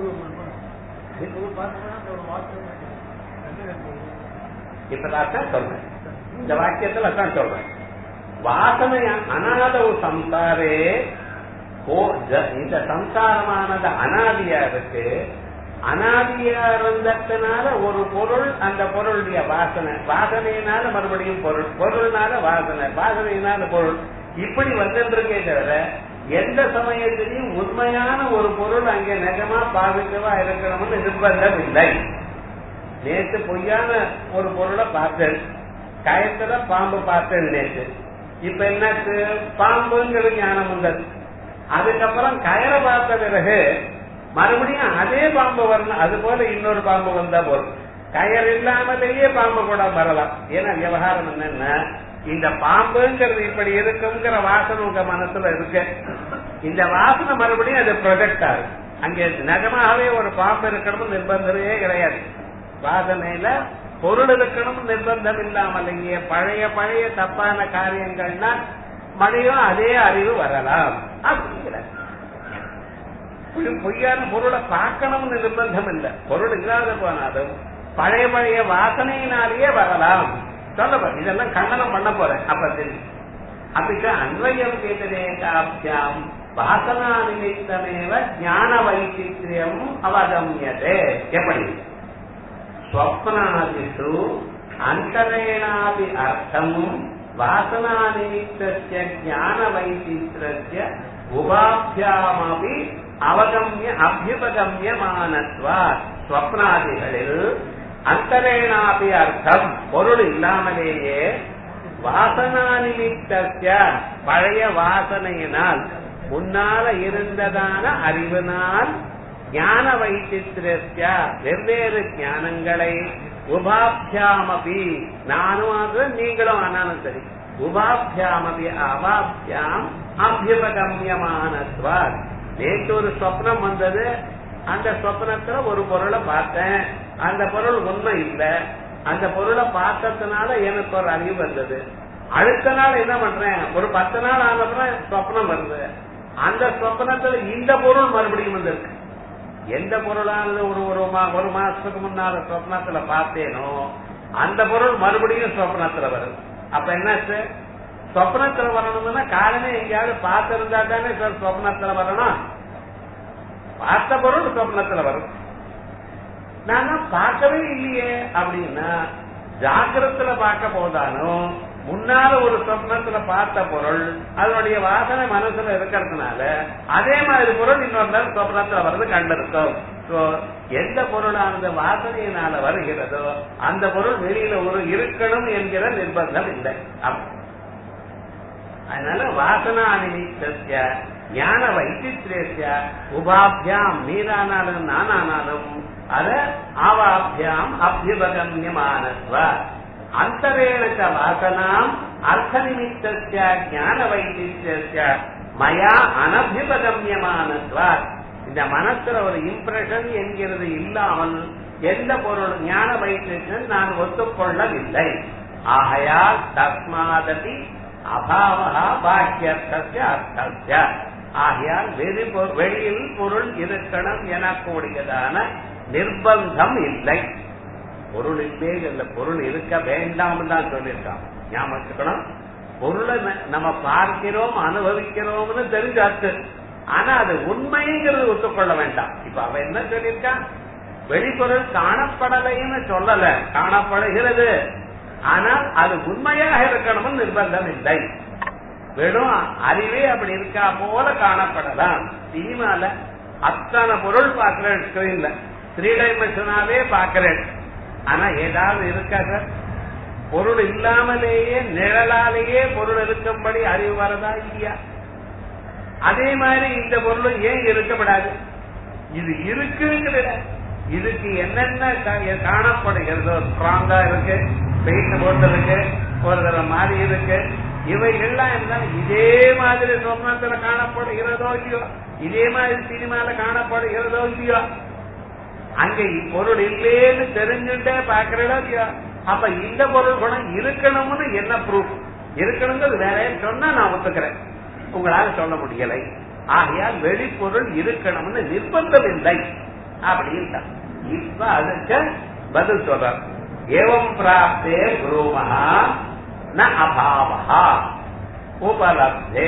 இப்பதான் சொல்றேன் இந்த வாக்கியத்துல தான் சொல்றேன் வாசனை அனாத சம்சாரே இந்த சம்சாரமானது அனாதியா இருக்கு அனாதியா இருந்ததுனால ஒரு பொருள் அந்த பொருளுடைய வாசனை வாசனையினால மறுபடியும் பொருள் பொருள்னால வாசனை வாசனையினால பொருள் இப்படி வந்துருக்கே தவிர எந்த சமயத்திலையும் உண்மையான ஒரு பொருள் அங்கே நிஜமா பாதிக்கவா இருக்கணும்னு நிர்பந்தம் இல்லை நேற்று பொய்யான ஒரு பொருளை பார்த்தேன் கயத்துல பாம்பு பார்த்தேன் நேற்று இப்ப என்னாச்சு பாம்புங்கிற ஞானம் வந்தது அதுக்கப்புறம் கயரை பார்த்த பிறகு மறுபடியும் அதே பாம்பு வரணும் அது போல இன்னொரு பாம்பு வந்தா போதும் கயர் இல்லாமலேயே பாம்பு கூட வரலாம் ஏன்னா விவகாரம் என்னன்னா இந்த பாம்புங்கிறது இப்படி இருக்குங்கிற வாசனை உங்க மனசுல இருக்கு இந்த வாசனை மறுபடியும் அது ப்ரொஜெக்ட் ஆகுது அங்கே நிஜமாகவே ஒரு பாம்பு இருக்கணும்னு நிர்பந்தமே கிடையாது வாசனையில பொருள் இருக்கணும் நிர்பந்தம் இல்லாமலேயே பழைய பழைய தப்பான காரியங்கள்னா மழையும் அதே அறிவு வரலாம் அப்படிங்கிற பொய்யான பொருளை பார்க்கணும்னு நிர்பந்தம் இல்லை பொருள் இல்லாத போனாலும் பழைய பழைய வாசனையினாலேயே வரலாம் சொல்ல இதெல்லாம் கண்டனம் பண்ண போறேன் அப்ப தெரியும் அதுக்கு அன்வயம் கேட்டதேகாபியாம் வாசனா நிமித்தமேவ ஞான வைச்சித்யம் அவகமியதே எப்படி ஸ்வப்னாதிஷு அந்தரேணாபி அர்த்தம் வாசனா நிமித்தஸ்ய ஞான வைச்சித்ரஸ்ய உபாபியாமபி அவகமிய அபியுபகமியமானத்வா ஸ்வப்னாதிகளில் அந்தரேணாபி அர்த்தம் பொருள் இல்லாமலேயே வாசனா நிமித்தஸ்ய பழைய வாசனையினால் முன்னால இருந்ததான அறிவினால் ஞான வைச்சித்திரஸ்ய வெவ்வேறு ஞானங்களை உபாபியாமபி நானும் அது நீங்களும் ஆனாலும் சரி உபாபியாமபி அவாபியாம் அபியுபகமியமானத்வா நேற்று ஒரு சொப்னம் வந்தது அந்த சொப்னத்துல ஒரு பொருளை பார்த்தேன் அந்த பொருள் உண்மை இல்லை அந்த பொருளை பார்த்ததுனால எனக்கு ஒரு அறிவு வந்தது அடுத்த நாள் என்ன பண்றேன் ஒரு பத்து நாள் ஆனதுதான் சொப்னம் வருது அந்த சொப்னத்துல இந்த பொருள் மறுபடியும் வந்திருக்கு எந்த பொருளானது ஒரு ஒரு மா- ஒரு மாசத்துக்கு முன்னால சொப்னத்துல பார்த்தேனோ அந்த பொருள் மறுபடியும் சொப்னத்துல வருது அப்ப என்னாச்சு சொப்னத்துல வரணும்னா காலமே எங்கேயாவது பார்த்திருந்தா தானே சார் சொப்னத்துல வரணும் பார்த்த பொருள் சொப்னத்துல வரும் நான் தான் பார்க்கவே இல்லையே அப்படின்னா ஜாக்கிரத்துல பார்க்க போதாலும் முன்னால ஒரு சொப்னத்துல பார்த்த பொருள் அதனுடைய வாசனை மனசுல இருக்கிறதுனால அதே மாதிரி பொருள் இன்னொரு நாள் சொப்னத்துல வர்றது கண்டிருக்கும் So, எந்த பொருளானது வாசனையினால வருகிறதோ அந்த பொருள் வெளியில ஒரு இருக்கணும் என்கிற நிர்பந்தம் இல்லை அப்ப- அதனால வாசனா நிமித்தஸ்ய ஞான வைச்சித்ரேஸ்ய உபாபியாம் நீரானாலும் நானானாலும் அத ஆவாபியாம் அபியுபகமியமானத்வ அந்தரேண வாசனாம் அர்த்த நிமித்தஸ்ய ஞான வைச்சித்ரேஸ்ய மயா அனபியுபகமியமானத்வ இந்த மனசுல ஒரு இம்ப்ரெஷன் என்கிறது இல்லாமல் எந்த பொருள் ஞான வைத்தியன் நான் ஒத்துக்கொள்ளவில்லை ஆகையால் தஸ்மாதபி அபாவா பாக்கியர்த்தஸ்ய அர்த்தஸ்ய ஆகையால் வெளி பொ- வெளியில் பொருள் இருக்கணும் எனக்கூடியதான நிர்பந்தம் இல்லை பொருள் இல்லே இல்ல பொருள் இருக்க வேண்டாம் தான் சொல்லியிருக்கான் ஞாபகம் வச்சுக்கணும் பொருளை ந- நம்ம பார்க்கிறோம் அனுபவிக்கிறோம்னு தெரிஞ்சாச்சு ஆனா அது உண்மைங்கிறது ஒத்துக்கொள்ள வேண்டாம் இப்ப அவ என்ன சொல்லியிருக்கான் வெளிப்பொருள் காணப்படலைன்னு சொல்லல காணப்படுகிறது ஆனால் அது உண்மையாக இருக்கணும்னு நிர்பந்தம் இல்லை வெறும் அறிவே அப்படி இருக்கா போல காணப்படலாம் சினிமால அத்தனை பொருள் பார்க்கிறேன் ஸ்கிரீன்ல த்ரீ டைமென்ஷனாவே பார்க்கிறேன் ஆனா ஏதாவது இருக்கா சார் பொருள் இல்லாமலேயே நிழலாலேயே பொருள் இருக்கும்படி அறிவு வரதா இல்லையா அதே மாதிரி இந்த பொருள் ஏன் இருக்கப்படாது இது இருக்குங்கிற இதுக்கு என்னென்ன கா- காணப்படுகிறதோ ஸ்ட்ராங்கா இருக்கு பெயிண்ட் போட்டு இருக்கு ஒரு தடவை மாறி இருக்கு இவைகள்லாம் இருந்தாலும் இதே மாதிரி சொப்னத்துல காணப்படுகிறதோ இல்லையோ இதே மாதிரி சினிமால காணப்படுகிறதோ இல்லையோ அங்க பொருள் இல்லேன்னு தெரிஞ்சுட்டே பாக்குறதோ இல்லையோ அப்ப இந்த பொருள் குணம் இருக்கணும்னு என்ன ப்ரூஃப் இருக்கணுங்கிறது வேற சொன்னா நான் ஒத்துக்கிறேன் உங்களால சொல்ல முடியலை ஆகையால் வெளிப்பொருள் இருக்கணும்னு நிர்பந்தம் இல்லை அப்படின்னு இப்ப அதுக்கு பதில் சொல்றார் ஏவம் பிராப்தே குருமஹா ந அபாவஹா உபலப்தே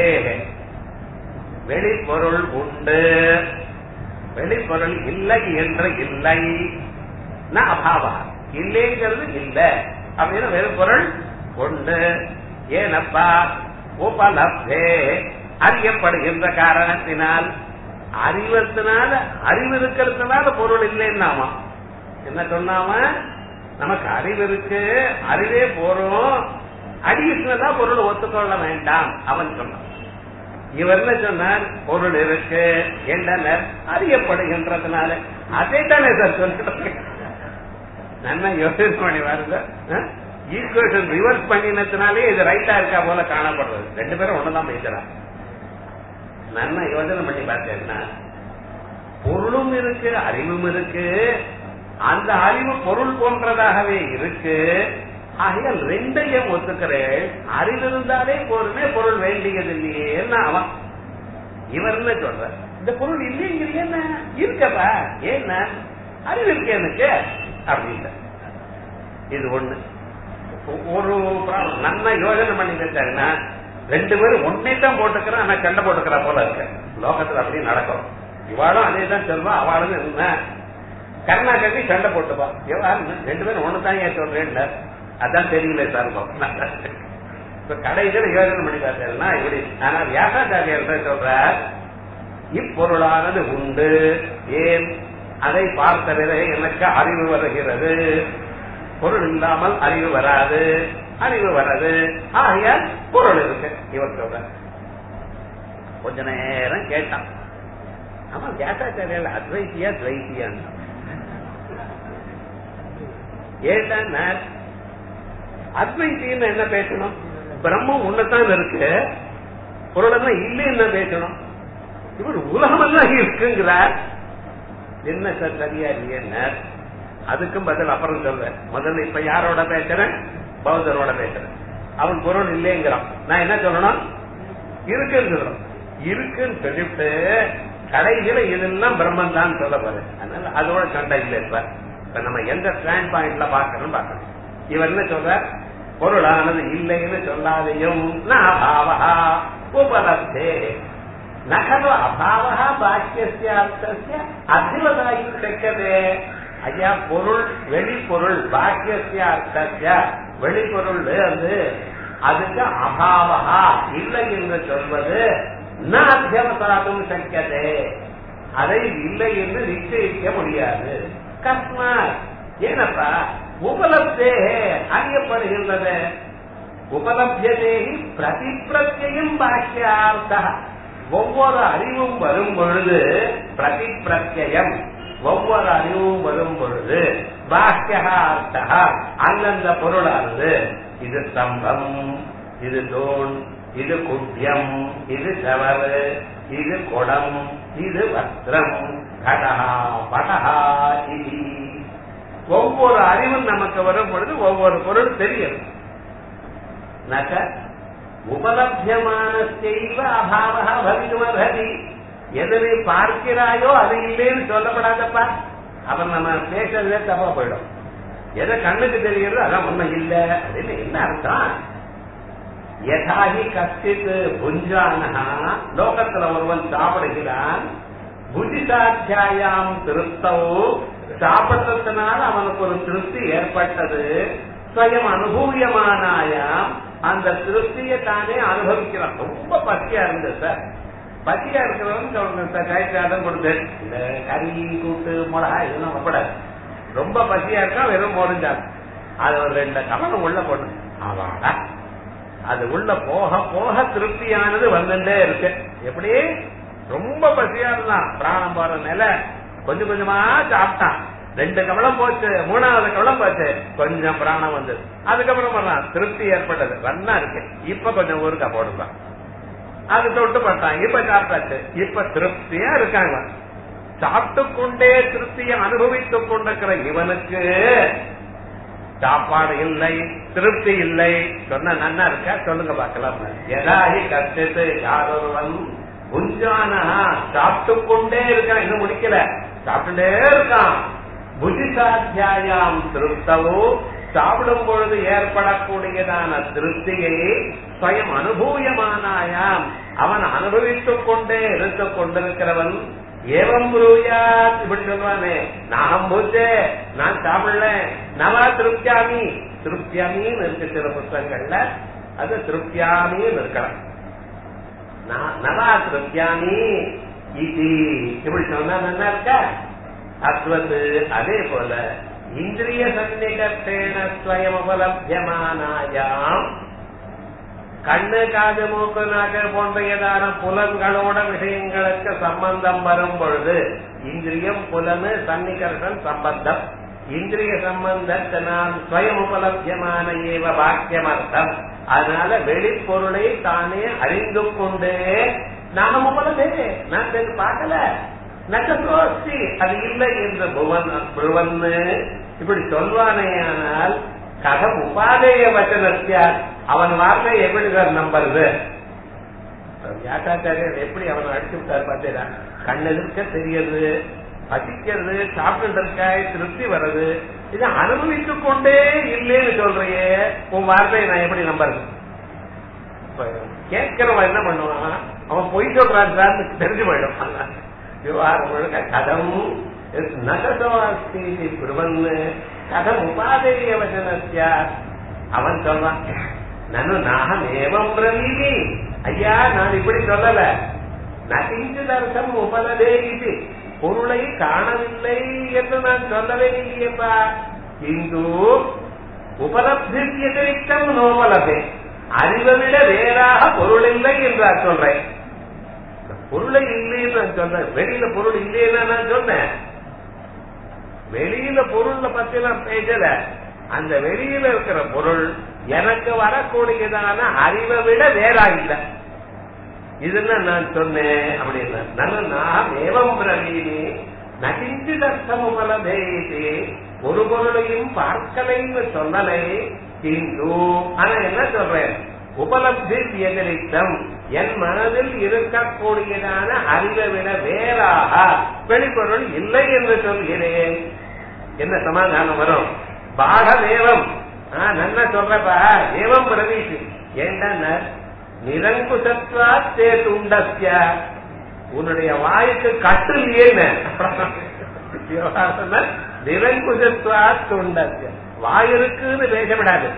வெளிப்பொருள் உண்டு வெளிப்பொருள் இல்லை என்று இல்லை ந அபாவா இல்லைங்கிறது இல்ல அப்படின்னு வெளிப்பொருள் உண்டு ஏனப்பா உபலப்தே அறியப்படுகின்ற காரணத்தினால் அறிவத்தினால அறிவு இருக்கிறதுனால பொருள் இல்லைன்னாமா என்ன சொன்னாம நமக்கு அறிவு இருக்கு அறிவே போறோம் அடிஷனலா பொருள் ஒத்துக்கொள்ள வேண்டாம் அவன் சொன்னான் இவர் என்ன சொன்னார் பொருள் இருக்கு என்றனர் அறியப்படுகின்றதுனால அதை தானே சார் சொல்லிட்டு நல்லா யோசனை பண்ணி வருது ஈக்குவேஷன் ரிவர்ஸ் பண்ணினதுனாலே இது ரைட்டா இருக்கா போல காணப்படுறது ரெண்டு பேரும் ஒண்ணுதான் பேசுறாங்க நல்லா யோசனை பண்ணி பார்த்தேன்னா பொருளும் இருக்கு அறிவும் இருக்கு அந்த அறிவு பொருள் போன்றதாகவே இருக்கு ஆகையால் ரெண்டையும் ஒத்துக்கிறேன் அறிவு இருந்தாலே போருமே பொருள் வேண்டியது இல்லையே அவன் இவர் என்ன சொல்ற இந்த பொருள் இல்லைங்கிறீங்க என்ன இருக்கப்பா ஏன்னா அறிவு இருக்கு எனக்கு அப்படின்னு இது ஒண்ணு ஒரு நல்லா யோசனை பண்ணி வச்சாங்கன்னா ரெண்டு பேரும் ஒன்னே தான் போட்டுக்கிறேன் ஆனா சண்டை போட்டுக்கிறா போல இருக்கு லோகத்துல அப்படி நடக்கும் இவாளும் அதே தான் சொல்வா அவளும் என்ன கருணா கட்டி சண்டை போட்டுப்பா எவ்வாறு ரெண்டு பேரும் ஒண்ணுதான் ஏன் சொல்றேன் அதான் தெரியல சார் இப்ப கடைசியில் யோசனை பண்ணி பார்த்தேன்னா இப்படி ஆனா வியாசாச்சாரியர் தான் சொல்றார் இப்பொருளானது உண்டு ஏன் அதை பார்த்த பிறகு எனக்கு அறிவு வருகிறது பொருள் இல்லாமல் அறிவு வராது அறிவு வராது ஆகையால் பொருள் இருக்கு இவர் சொல்ற கொஞ்ச நேரம் கேட்டான் ஆமா வியாசாச்சாரியர் அத்வைத்தியா துவைத்தியான்னு ஏன்னா அத்வைத்தின்னு என்ன பேசணும் பிரம்மம் ஒண்ணுதான் இருக்கு பொருளெல்லாம் இல்லைன்னு பேசணும் இவர் உலகமெல்லாம் இருக்குங்கிறார் என்ன சார் சரியா இல்லையா அதுக்கும் பதில் அப்புறம் சொல்றேன் முதல்ல இப்ப யாரோட பேசுறேன் பௌத்தரோட பேசுறேன் அவன் பொருள் இல்லைங்கிறான் நான் என்ன சொல்லணும் இருக்குன்னு சொல்றோம் இருக்குன்னு சொல்லிட்டு கடைசியில இதெல்லாம் பிரம்மன் தான் சொல்ல போறேன் அதனால அதோட சண்டை இல்லை இப்ப இப்ப நம்ம எந்த ஸ்டாண்ட் பாயிண்ட்ல பாக்கணும் பார்க்கணும் இவர் என்ன சொல்ற பொருளானது இல்லைன்னு சொல்லாதையும் அபாவா உபலப்தே நகரு அபாவா பாக்கிய அதிவதாயு சக்கதே ஐயா பொருள் வெளிப்பொருள் பாக்கிய அர்த்தத்திய வெளிப்பொருள் வந்து அதுக்கு அபாவா இல்லை என்று சொல்வது அத்தியவசாதும் சக்கியதே அதை இல்லை என்று நிச்சயிக்க முடியாது கஸ்மாத் ஏனப்பா உபலப்தே அறியப்படுகின்றது உபலப்தியதேகி பிரதிப்பிரத்தியும் பாக்கியார்த்த ஒவ்வொரு அறிவும் வரும் பொழுது பிரதிப்பிரத்தியம் ஒவ்வொரு அறிவும் வரும் பொழுது பாக்கியா அர்த்தா அந்தந்த பொருளானது இது ஸ்தம்பம் இது தோல் இது குட்டியம் இது சவறு இது குடம் இது வஸ்திரம் கடகா படகா இது ஒவ்வொரு அறிவும் நமக்கு வரும் பொழுது ஒவ்வொரு பொருள் தெரியும் நக உபலபியமான செய்வ அபாவா பவிதுமதி எதனை பார்க்கிறாயோ அது இல்லைன்னு சொல்லப்படாதப்பா அவன் நம்ம பேசுறதே தப்பா போயிடும் எதை கண்ணுக்கு தெரிகிறது அதான் உண்மை இல்ல அப்படின்னு என்ன அர்த்தம் யதாகி கஷ்டித் புஞ்சானா லோகத்துல ஒருவன் சாப்பிடுகிறான் புஜிதாத்தியாயாம் திருத்தவோ சாப்பிட்டதுனால அவனுக்கு ஒரு திருப்தி ஏற்பட்டது ஸ்வயம் அனுபவியமானாயாம் அந்த திருப்தியை தானே அனுபவிக்கிறான் ரொம்ப பசியா இருந்தது சார் பசியா இருக்கிறவன் கயிற்றாதான் கொடுத்து இந்த கறி கூட்டு மிளகா இதெல்லாம் கூடாது ரொம்ப பசியா இருக்கா வெறும் மோடிஞ்சாங்க அது ஒரு ரெண்டு கவனம் உள்ள போட்டு ஆவாடா அது உள்ள போக போக திருப்தியானது வந்துட்டே இருக்கு எப்படி ரொம்ப பசியா இருந்தான் பிராணம் போற நிலை கொஞ்சம் கொஞ்சமா சாப்பிட்டான் ரெண்டு கவலம் போச்சு மூணாவது கவலம் போச்சு கொஞ்சம் பிராணம் வந்தது அதுக்கப்புறம் பண்ணலாம் திருப்தி ஏற்பட்டது வண்ணா இருக்கு இப்ப கொஞ்சம் ஊருக்கா போடுறான் அது தொட்டு பட்டான் இப்ப சாப்பிட்டாச்சு இப்ப திருப்தியா இருக்காங்க சாப்பிட்டு கொண்டே திருப்தியை அனுபவித்துக் கொண்டிருக்கிற இவனுக்கு சாப்பாடு இல்லை திருப்தி இல்லை சொன்ன நன்னா இருக்கா சொல்லுங்க பாக்கலாம் எதாகி கஷ்டத்து யாரொருவன் புஞ்சானா சாப்பிட்டு கொண்டே இருக்கான் இன்னும் முடிக்கல சாப்பிட்டுட்டே இருக்கான் புஜிசாத்தியாயாம் திருப்தவோ சாப்பிடும் பொழுது ஏற்படக்கூடியதான திருப்தியை ஸ்வயம் அனுபூயமானாயாம் அவன் அனுபவித்துக் கொண்டே இருந்து கொண்டிருக்கிறவன் ஏவம் புரூயாத் இப்படி சொல்லுவானே நான் பூஜே நான் சாப்பிடல நவா திருப்தியாமி திருப்தியாமின்னு இருக்கு சில புத்தகங்கள்ல அது திருப்தியாமின்னு இருக்கலாம் நவா கிருத்தியானி இது இப்படி சொன்னா நல்லா இருக்க அத்வது அதே போல இந்திரிய சந்நிகத்தேன ஸ்வயம் உபலபியமானாயாம் கண்ணு காது மூக்கு நாக்கு போன்ற ஏதான புலன்களோட விஷயங்களுக்கு சம்பந்தம் வரும் பொழுது இந்திரியம் புலனு சன்னிகர்ஷன் சம்பந்தம் இந்திரிய சம்பந்தத்தினால் ஸ்வயம் உபலபியமான ஏவ வாக்கியமர்த்தம் அதனால வெளிப்பொருளை தானே அறிந்து கொண்டே நாம உபலதே நான் சரி பார்க்கல நகசோஸ்தி அது இல்லை என்று புவன் புருவன்னு இப்படி சொல்வானேயானால் கதம் உபாதேய வச்சனத்தியா அவன் வார்த்தை எப்படி சார் நம்புறது வியாட்டாச்சாரியர் எப்படி அவன் அடிச்சு விட்டார் பார்த்தீங்களா கண் எதிர்க்க தெரியுது பசிக்கிறது சாப்பிட்டு இருக்காய் திருப்தி வருது இதை அனுபவித்துக் கொண்டே இல்லேன்னு சொல்றியே உன் வார்த்தையை நான் எப்படி நம்புறது கேட்கிறவன் என்ன பண்ணுவான் அவன் பொய் சொல்றான் சார் தெரிஞ்சு போயிடும் விவகாரம் முழுக்க கதம் நகசோஸ்தி குருவன்னு கதம் உபாதேய வச்சனத்தியா அவன் சொல்றான் நனு நாகம் ஏவம் பிரவீமி ஐயா நான் இப்படி சொல்லல நகிஞ்சதர்த்தம் உபலதே இது பொருளை காணவில்லை என்று நான் சொல்லவே இல்லையப்பா இந்து உபலப்தி எதிரிக்தம் நோபலதே அறிவை விட வேறாக பொருள் இல்லை என்று சொல்றேன் பொருளை இல்லைன்னு நான் சொன்னேன் வெளியில பொருள் இல்லைன்னு நான் சொன்னேன் வெளியில பொருளை பத்தி நான் பேசல அந்த வெளியில இருக்கிற பொருள் எனக்கு வரக்கூடியதான அறிவை விட வேறா இல்லை இதுதான் நான் சொன்னேன் அப்படின்னா நல்ல நான் ஏவம் பிரவீனி நகிஞ்சிதர்த்தம் உபலதேதி ஒரு பொருளையும் பார்க்கலைன்னு சொல்லலை இந்து ஆனா என்ன சொல்றேன் உபலப்தி எதிரித்தம் என் மனதில் இருக்கக்கூடியதான அறிவை விட வேறாக வெளிப்பொருள் இல்லை என்று சொல்கிறேன் என்ன சமாதானம் வரும் பாகதேவம் நல்லா சொல்றப்பா ஏவம் பிரவீஷ் என்ன நிரங்குசத்வா சேத்து உண்டஸ்ய உன்னுடைய வாய்க்கு கட்டில் ஏன்னு நிரங்குசத்வா துண்டஸ்ய வாய் இருக்குன்னு பேசப்படாது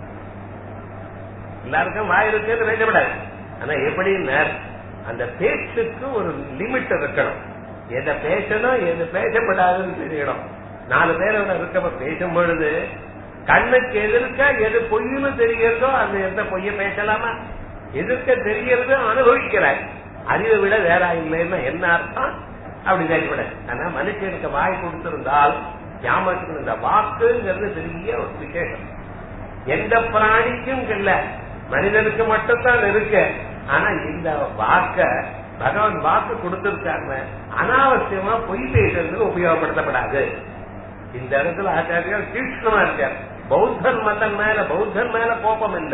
எல்லாருக்கும் வாய் இருக்குன்னு பேசப்படாது ஆனா எப்படின்னு அந்த பேச்சுக்கு ஒரு லிமிட் இருக்கணும் எதை பேசணும் எது பேசப்படாதுன்னு தெரியணும் நாலு பேரோட இருக்க பேசும் பொழுது கண்ணுக்கு எதிர்க்க எது பொய்னு தெரிகிறதோ அந்த எந்த பொய்ய பேசலாமா எதிர்க்க தெரியறது அனுபவிக்கிறாய் அறிவை விட வேற இல்லைன்னா என்ன அர்த்தம் அப்படி கேட்கக்கூட ஆனா மனுஷனுக்கு வாய் கொடுத்திருந்தால் ஞாபகத்துக்கு இந்த வாக்குங்கிறது பெரிய ஒரு விசேஷம் எந்த பிராணிக்கும் இல்ல மனிதனுக்கு மட்டும்தான் இருக்கு ஆனா இந்த வாக்க பகவான் வாக்கு கொடுத்திருக்காங்க அனாவசியமா பொய் பேசுறதுக்கு உபயோகப்படுத்தப்படாது இந்த இடத்துல ஆச்சாரியார் தீட்சணமா இருக்கார் பௌத்தன் மதன் மேல பௌத்தன் மேல கோபம் இல்ல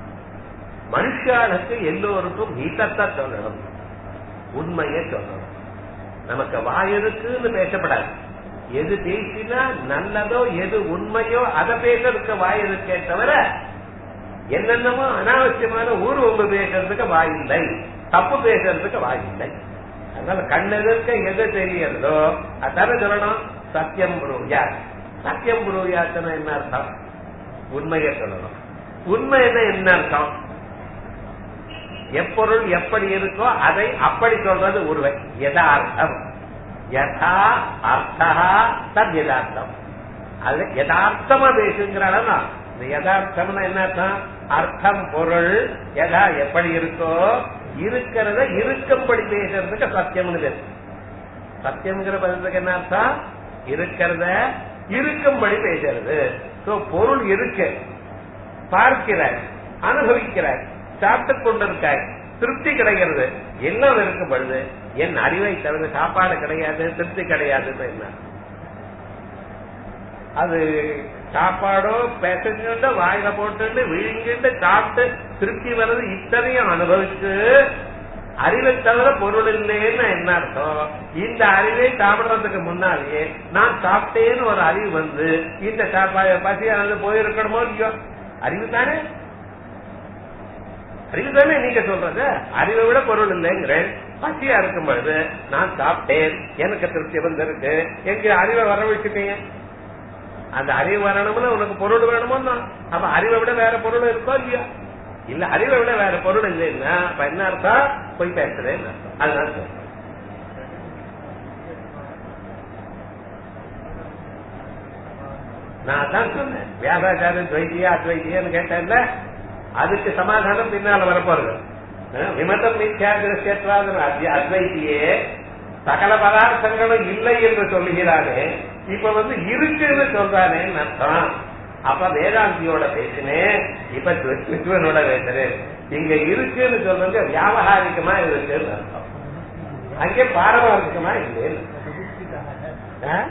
மனுஷாளுக்கு எல்லோருக்கும் ஹீதத்தை சொல்லணும் உண்மையை சொல்லணும் நமக்கு வாய் இருக்குன்னு பேசப்படாது எது பேசினா நல்லதோ எது உண்மையோ அதை பேசுறதுக்கு வாய் இருக்கே தவிர என்னென்னமோ அனாவசியமான ஊர் உங்க பேசுறதுக்கு வாய் இல்லை தப்பு பேசுறதுக்கு வாய் இல்லை அதனால கண்ணெதிர்க்க எது தெரியறதோ அதான சொல்லணும் சத்தியம் புரூயா சத்தியம் புரூயாத்தன என்ன அர்த்தம் உண்மையை சொல்லணும் உண்மை என்ன என்ன அர்த்தம் எப்பொருள் எப்படி இருக்கோ அதை அப்படி சொல்றது உருவை யதார்த்தம் யதா அர்த்தா தத் யதார்த்தம் அது யதார்த்தமா பேசுங்கிறானா இந்த யதார்த்தம்னா என்ன அர்த்தம் அர்த்தம் பொருள் யதா எப்படி இருக்கோ இருக்கிறத இருக்கும்படி பேசுறதுக்கு சத்தியம்னு பேசு சத்தியம்ங்கிற பதிலுக்கு என்ன அர்த்தம் இருக்கிறத இருக்கும்படி பேசுறது சோ பொருள் இருக்கு பார்க்கிறாய் அனுபவிக்கிறாய் சாப்பிட்டு கொண்டிருக்காய் திருப்தி கிடைக்கிறது எல்லாம் இருக்கும் பொழுது என் அறிவை தவிர சாப்பாடு கிடையாது திருப்தி கிடையாதுன்னு என்ன அது சாப்பாடோ பேசஞ்சுட்டு வாயில போட்டு விழுங்கிட்டு சாப்பிட்டு திருப்தி வர்றது இத்தனையும் அனுபவிச்சு அறிவை தவிர பொருள் இல்லைன்னு என்ன அர்த்தம் இந்த அறிவை சாப்பிடுறதுக்கு முன்னாலேயே நான் சாப்பிட்டேன்னு ஒரு அறிவு வந்து இந்த சாப்பாடு பசியானது போயிருக்கணுமோ இல்லையோ அறிவு தானே அறிவு தானே நீங்க சொல்றது அறிவை விட பொருள் இல்லைங்கிறேன் பசியா இருக்கும் பொழுது நான் சாப்பிட்டேன் எனக்கு திருப்தி வந்திருக்கு எங்க அறிவை வர வச்சுட்டீங்க அந்த அறிவு வரணும்னா உனக்கு பொருள் வேணுமோ அப்ப அறிவை விட வேற பொருள் இருக்கோ இல்லையா இல்ல அறிவை விட வேற பொருள் இல்லைன்னா அப்ப என்ன அர்த்தம் போய் பேசுறேன்னு அர்த்தம். அதுதான் சொல்றேன். நான் தான் சொன்னேன் வியாபாச்சாரம் துவைத்தியா அத்வைத்தியான்னு கேட்டேன்ல அதுக்கு சமாதானம் பின்னால வரப்போறது அஹ் விமதம் மித்யா திருஷ்யத்வாதம் அத்வைத்தியே சகல பதார்த்தங்களும் இல்லை என்று சொல்லுகிறானே இப்ப வந்து இருக்குன்னு சொல்றானேன்னு அர்த்தம் அப்ப வேதாந்தியோட பேசினேன் இப்ப வித்வனோட பேசுறேன் இங்க இருக்குன்னு சொல்றது வியாபகாரிகமா இருக்குன்னு அர்த்தம் அங்கே பாரமார்த்திகமா இல்லைன்னு ஆ?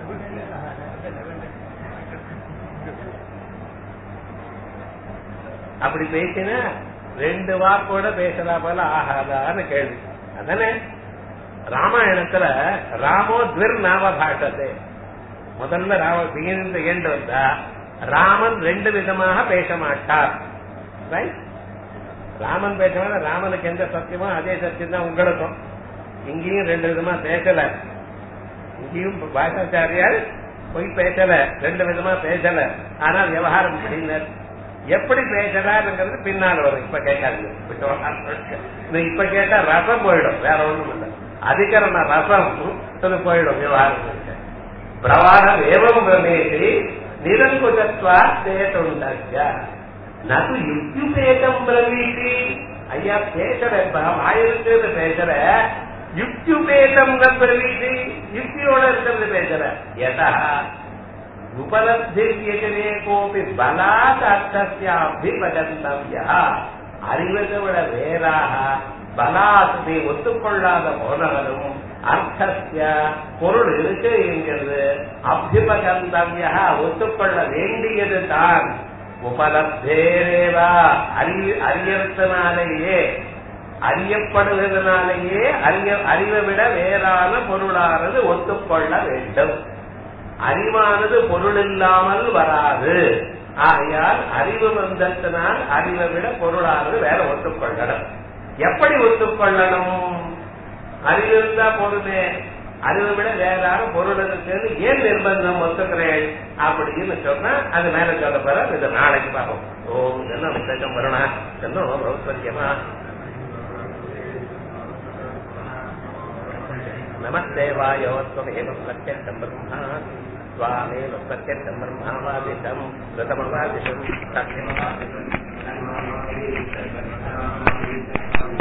அப்படி பேசினா ரெண்டு வாக்கோட பேசுறா போல ஆகாதான்னு கேள்வி அதானே ராமாயணத்துல ராமோ துர் நாம பாஷத்தை முதல்ல ராம பிகினிந்த எண்டு வந்தா ராமன் ரெண்டு விதமாக பேச மாட்டார் ரைட் ராமன் பேச ராமனுக்கு எந்த சத்தியமோ அதே சத்தியம் தான் உங்களுக்கும் இங்கேயும் ரெண்டு விதமா பேசல இங்கேயும் பாஷாச்சாரியார் பொய் பேசல ரெண்டு விதமா பேசல ஆனால் விவகாரம் பண்ணினர் எப்படி பேசுறாருங்கிறது பின்னால் வரும் இப்ப கேட்காதீங்க இது இப்ப கேட்டா ரசம் போயிடும் வேற ஒண்ணும் இல்ல அதிகரண ரசம் அது போயிடும் விவகாரம் பிரவாகம் ஏவம் பிரமேசி நிரங்குஜத்வா தேட்டுண்டா நது யுக்திபேதம் பிரவீசி ஐயா பேசுற வாயிருக்கு பேசுற யுக்திபேதம் பிரவீசி யுக்தியோட இருக்கிறது பேசுற எதா உபலப்திரியஜனே கோபி பலாத் அர்த்தசியாபிபகந்தவியா அறிவதை விட வேறாக பலாத் நீ ஒத்துக்கொள்ளாத போனவரும் அர்த்தசிய பொருள் இருக்கு என்கிறது அபிபகந்தவியா ஒத்துக்கொள்ள வேண்டியது தான் உபலப்தேரேவா அறி அறியறதுனாலேயே அறியப்படுவதனாலேயே அறிய அறிவை விட வேறான பொருளானது ஒத்துக்கொள்ள வேண்டும் அறிவானது பொருள் இல்லாமல் வராது ஆகையால் அறிவு வந்தத்தினால் அறிவை விட பொருளானது வேற ஒத்துக்கொள்ளணும் எப்படி ஒத்துக்கொள்ளணும் அறிவு இருந்தா போதுமே அறிவை விட வேறான பொருள் இருக்குன்னு ஏன் நிர்பந்தம் ஒத்துக்கிறேன் அப்படின்னு சொன்னா அது மேல சொல்ல போற இது நாளைக்கு பார்ப்போம் ஓம் என்ன விசேஷம் வருணா என்ன பௌத்தரியமா நமஸ்தேவாயோத்வமேவ சத்யம் பிரம்மா स्वामेव सत्यर्थं ब्रह्मावादितं गतमवादितं सत्यमवादितं